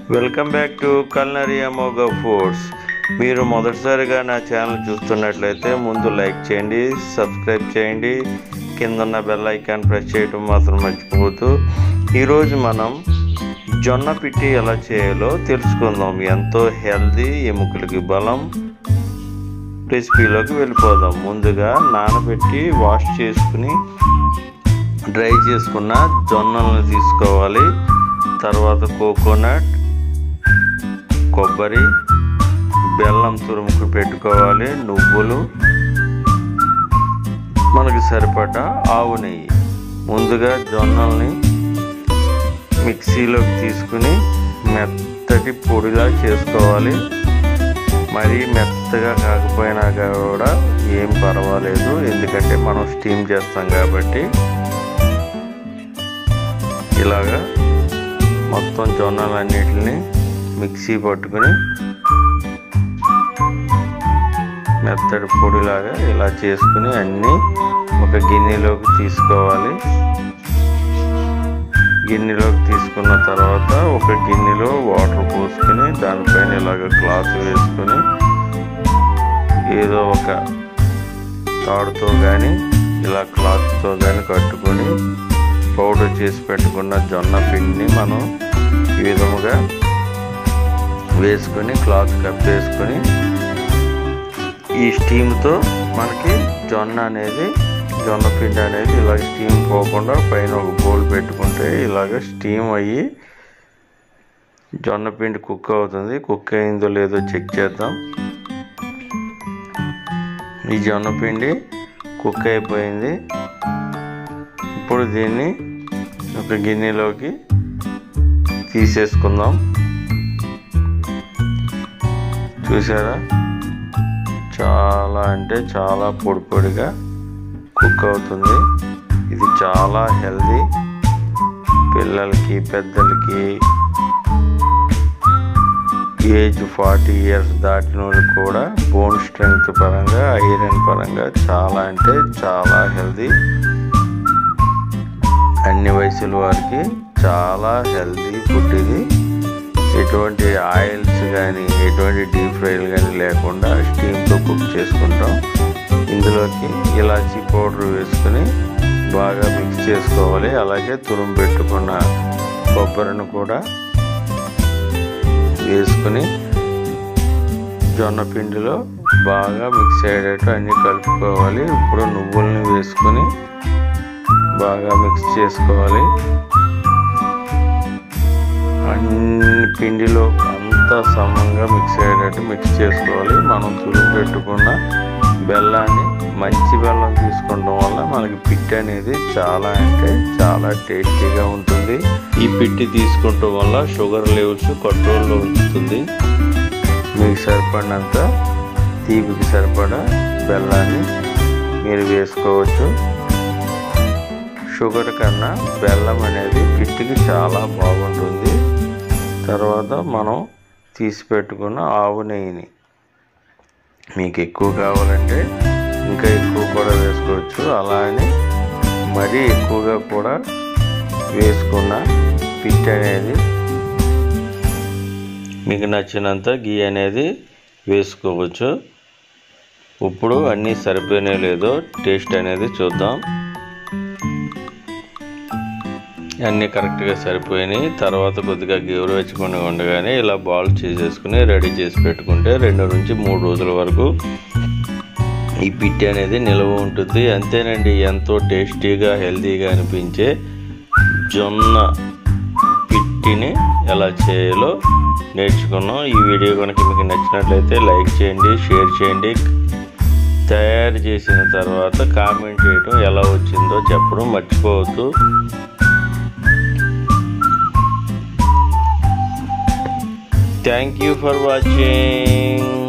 Welcome back to culinary Amoga foods మీరు మొదటిసారిగా నా ఛానల్ చూస్తున్నట్లయితే ముందు లైక్ చేయండి సబ్స్క్రైబ్ చేయండి కింద ఉన్న బెల్ ఐకాన్ ప్రెస్ చేయడం మాత్రం మర్చిపోవద్దు ఈరోజు మనం జొన్న పిట్టి ఎలా చేయాలో తెలుసుకుందాం ఎంతో హెల్దీ ఎముకలకి బలం రెసిపీలోకి వెళ్ళిపోదాం ముందుగా నానబెట్టి వాష్ చేసుకుని డ్రై చేసుకున్న జొన్నలను తీసుకోవాలి తర్వాత కోకోనట్ కొబ్బరి బెల్లం తురుముకు పెట్టుకోవాలి నువ్వులు మనకి సరిపడా ఆవు నెయ్యి ముందుగా జొన్నల్ని మిక్సీలోకి తీసుకుని మెత్తటి పొడిలా చేసుకోవాలి మరీ మెత్తగా కాకపోయినా కూడా ఏం పర్వాలేదు ఎందుకంటే మనం స్టీమ్ చేస్తాం కాబట్టి ఇలాగా మొత్తం జొన్నలన్నిటిని మిక్సీ పట్టుకుని మెత్తడి పొడిలాగా ఇలా చేసుకుని అన్నీ ఒక గిన్నెలోకి తీసుకోవాలి గిన్నెలోకి తీసుకున్న తర్వాత ఒక గిన్నెలో వాటర్ పోసుకొని దానిపైన ఇలాగ క్లాత్ వేసుకొని ఏదో ఒక తాడుతో కానీ ఇలా క్లాత్తో కానీ కట్టుకొని పౌడర్ చేసి పెట్టుకున్న జొన్న పిండిని మనం ఈ విధముగా వేసుకొని క్లాత్ కప్పేసుకొని ఈ స్టీమ్తో మనకి జొన్న అనేది జొన్న పిండి అనేది ఇలా స్టీమ్ పోకుండా పైన ఒక బౌల్ పెట్టుకుంటే ఇలాగ స్టీమ్ అయ్యి జొన్న పిండి కుక్ అవుతుంది కుక్ అయిందో లేదో చెక్ చేద్దాం ఈ జొన్న పిండి కుక్ అయిపోయింది ఇప్పుడు దీన్ని ఒక గిన్నెలోకి తీసేసుకుందాం చూసారా చాలా అంటే చాలా పొడి పొడిగా కుక్ అవుతుంది ఇది చాలా హెల్దీ పిల్లలకి పెద్దలకి ఏజ్ ఫార్టీ ఇయర్స్ దాటిన వాళ్ళకి కూడా బోన్ స్ట్రెంగ్త్ పరంగా ఐరన్ పరంగా చాలా అంటే చాలా హెల్దీ అన్ని వయసుల వారికి చాలా హెల్దీ ఫుడ్ ఇది ఎటువంటి ఆయిల్స్ కానీ ఎటువంటి డీప్ ఫ్రైలు కానీ లేకుండా స్టీమ్తో కుక్ చేసుకుంటాం ఇందులోకి ఇలాచీ పౌడర్ వేసుకుని బాగా మిక్స్ చేసుకోవాలి అలాగే తురుము పెట్టుకున్న కొబ్బరిని కూడా వేసుకుని జొన్న పిండిలో బాగా మిక్స్ అయ్యేటట్టు అన్నీ కలుపుకోవాలి ఇప్పుడు నువ్వుల్ని వేసుకుని బాగా మిక్స్ చేసుకోవాలి అన్ని పిండిలో అంతా సమంగా మిక్స్ అయ్యేటట్టు మిక్స్ చేసుకోవాలి మనం తురుము పెట్టుకున్న బెల్లాన్ని మంచి బెల్లం తీసుకోవడం వల్ల మనకి పిట్టి అనేది చాలా అంటే చాలా టేస్టీగా ఉంటుంది ఈ పిట్టి తీసుకోవటం వల్ల షుగర్ లెవెల్స్ కంట్రోల్లో ఉంచుతుంది మీకు సరిపడినంత తీపికి సరిపడా బెల్లాన్ని మీరు వేసుకోవచ్చు షుగర్ కన్నా బెల్లం అనేది పిట్టికి చాలా బాగుంటుంది తర్వాత మనం తీసి పెట్టుకున్న ఆవు నెయ్యిని మీకు ఎక్కువ కావాలంటే ఇంకా ఎక్కువ కూడా వేసుకోవచ్చు అలా అని మరీ ఎక్కువగా కూడా వేసుకున్న పిట్ అనేది మీకు నచ్చినంత గీ అనేది వేసుకోవచ్చు ఇప్పుడు అన్నీ సరిపోయినా లేదో టేస్ట్ అనేది చూద్దాం అన్నీ కరెక్ట్గా సరిపోయినాయి తర్వాత కొద్దిగా గోరువెచ్చకుండా ఉండగానే ఇలా బాల్ చేసేసుకుని రెడీ చేసి పెట్టుకుంటే రెండు నుంచి మూడు రోజుల వరకు ఈ పిట్టి అనేది నిల్వ ఉంటుంది అంతేనండి ఎంతో టేస్టీగా హెల్తీగా అనిపించే జొన్న పిట్టిని ఎలా చేయాలో నేర్చుకున్నాం ఈ వీడియో కనుక మీకు నచ్చినట్లయితే లైక్ చేయండి షేర్ చేయండి తయారు చేసిన తర్వాత కామెంట్ చేయడం ఎలా వచ్చిందో చెప్పడం మర్చిపోవద్దు Thank you for watching.